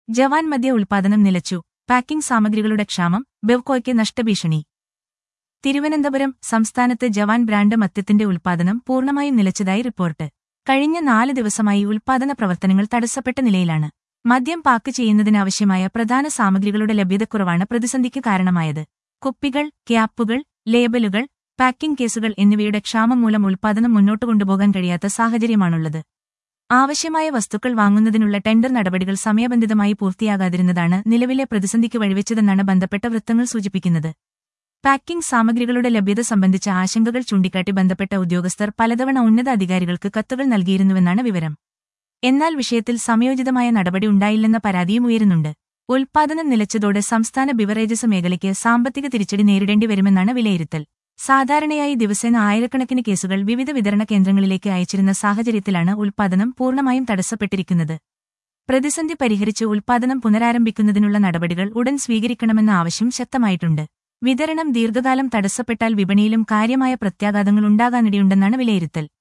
ജവാൻ മദ്യ ഉൽപാദനം നിലച്ചു പാക്കിംഗ് സാമഗ്രികളുടെ ക്ഷാമം ബെവ്കോയ്ക്ക് നഷ്ടഭീഷണി തിരുവനന്തപുരം സംസ്ഥാനത്ത് ജവാൻ ബ്രാൻഡ് മദ്യത്തിന്റെ ഉൽപാദനം പൂർണ്ണമായും നിലച്ചതായി റിപ്പോർട്ട് കഴിഞ്ഞ നാല് ദിവസമായി ഉൽപാദന പ്രവർത്തനങ്ങൾ തടസ്സപ്പെട്ട നിലയിലാണ് മദ്യം പാക്ക് ചെയ്യുന്നതിനാവശ്യമായ പ്രധാന സാമഗ്രികളുടെ ലഭ്യതക്കുറവാണ് പ്രതിസന്ധിക്ക് കാരണമായത് കുപ്പികൾ ക്യാപ്പുകൾ ലേബലുകൾ പാക്കിംഗ് കേസുകൾ എന്നിവയുടെ ക്ഷാമം മൂലം ഉൽപാദനം മുന്നോട്ട് കൊണ്ടുപോകാൻ കഴിയാത്ത സാഹചര്യമാണുള്ളത് ആവശ്യമായ വസ്തുക്കൾ വാങ്ങുന്നതിനുള്ള ടെൻഡർ നടപടികൾ സമയബന്ധിതമായി പൂർത്തിയാകാതിരുന്നതാണ് നിലവിലെ പ്രതിസന്ധിക്ക് വഴിവെച്ചതെന്നാണ് ബന്ധപ്പെട്ട വൃത്തങ്ങൾ സൂചിപ്പിക്കുന്നത് പാക്കിംഗ് സാമഗ്രികളുടെ ലഭ്യത സംബന്ധിച്ച ആശങ്കകൾ ചൂണ്ടിക്കാട്ടി ബന്ധപ്പെട്ട ഉദ്യോഗസ്ഥർ പലതവണ ഉന്നത അധികാരികൾക്ക് കത്തുകൾ നൽകിയിരുന്നുവെന്നാണ് വിവരം എന്നാൽ വിഷയത്തിൽ സമയോചിതമായ നടപടി ഉണ്ടായില്ലെന്ന പരാതിയും ഉയരുന്നുണ്ട് ഉൽപാദനം നിലച്ചതോടെ സംസ്ഥാന ബിവറേജസ് മേഖലയ്ക്ക് സാമ്പത്തിക തിരിച്ചടി നേരിടേണ്ടി വരുമെന്നാണ് വിലയിരുത്തൽ സാധാരണയായി ദിവസേന ആയിരക്കണക്കിന് കേസുകൾ വിവിധ വിതരണ കേന്ദ്രങ്ങളിലേക്ക് അയച്ചിരുന്ന സാഹചര്യത്തിലാണ് ഉൽപാദനം പൂർണ്ണമായും തടസ്സപ്പെട്ടിരിക്കുന്നത് പ്രതിസന്ധി പരിഹരിച്ച് ഉൽപാദനം പുനരാരംഭിക്കുന്നതിനുള്ള നടപടികൾ ഉടൻ സ്വീകരിക്കണമെന്ന ആവശ്യം ശക്തമായിട്ടുണ്ട് വിതരണം ദീർഘകാലം തടസ്സപ്പെട്ടാൽ വിപണിയിലും കാര്യമായ പ്രത്യാഘാതങ്ങൾ ഉണ്ടാകാനിടയുണ്ടെന്നാണ് വിലയിരുത്തൽ